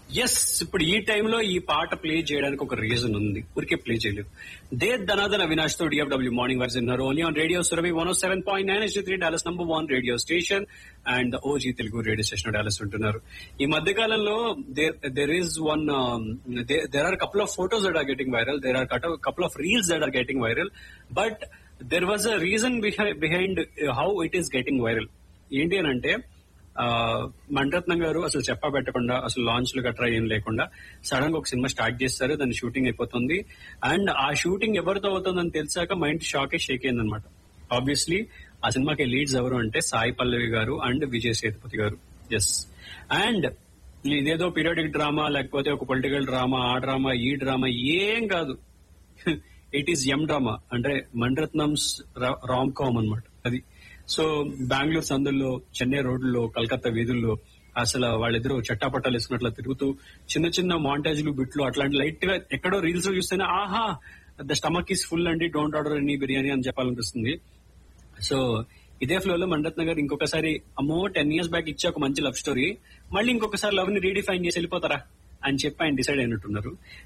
yes ఇప్పుడు ఈ టైంలో ఈ పాట ప్లే చేయడానికి ఒక రీజన్ ఉంది ఊరికే ప్లే చేయలేదు దే ధనాదన్ అవినాష్ తో డిఎఫ్డబ్ల్యూ మార్నింగ్ వర్స్ ఇన్నారు only on radio Surabhi one seven point nine three Dallas number one radio station and OG Telugu radio station Dallas ఉంటున్నారు ఈ మధ్య కాలంలో there is one there are couple of photos that are getting viral there are couple of reels that are getting viral but there was a reason behind how it is getting viral ఏంటి అని అంటే ఆ, మణిరత్నం గారు అసలు చెప్పా పెట్టకుండా అసలు లాంచ్లు గట్రా ఏం లేకుండా సడన్ గా ఒక సినిమా స్టార్ట్ చేస్తారు దాని షూటింగ్ అయిపోతుంది అండ్ ఆ షూటింగ్ ఎవరితో అవుతుందని తెలిసాక మైండ్ షాక్ షేక్ అయింది అనమాట ఆబ్వియస్లీ ఆ సినిమాకి లీడ్స్ ఎవరు అంటే సాయి పల్లవి గారు and Vijay Sethupathi garu yes and ఇదేదో పీరియాడిక్ డ్రామా లేకపోతే ఒక పొలిటికల్ డ్రామా ఆ డ్రామా ఈ డ్రామా ఏం కాదు ఇట్ ఈస్ ఎం డ్రామా అంటే మణిరత్నంస్ రామ్ కామ్ అనమాట అది సో బెంగళూరు సందుల్లో చెన్నై రోడ్లలో కలకత్తా వీధుల్లో అసలు వాళ్ళిద్దరూ చట్టాపట్టాలు వేసుకున్నట్లు తిరుగుతూ చిన్న చిన్న మాంటేజ్లు బిట్లు అట్లాంటి లైట్ గా ఎక్కడో రీల్స్ చూస్తేనే ఆహా ద స్టమక్ ఈస్ ఫుల్ అండి డోంట్ ఆర్డర్ ఎనీ బిర్యానీ అని చెప్పాలనిపిస్తుంది సో ఇదే ఫ్లో లో మణరత్న గారు ఇంకొకసారి అమ్మో టెన్ ఇయర్స్ బ్యాక్ ఇచ్చే ఒక మంచి లవ్ స్టోరీ మళ్ళీ ఇంకొకసారి లవ్ ని రీడిఫైన్ చేసి వెళ్ళిపోతారా అని చెప్పి ఆయన డిసైడ్ అయినట్టున్నారు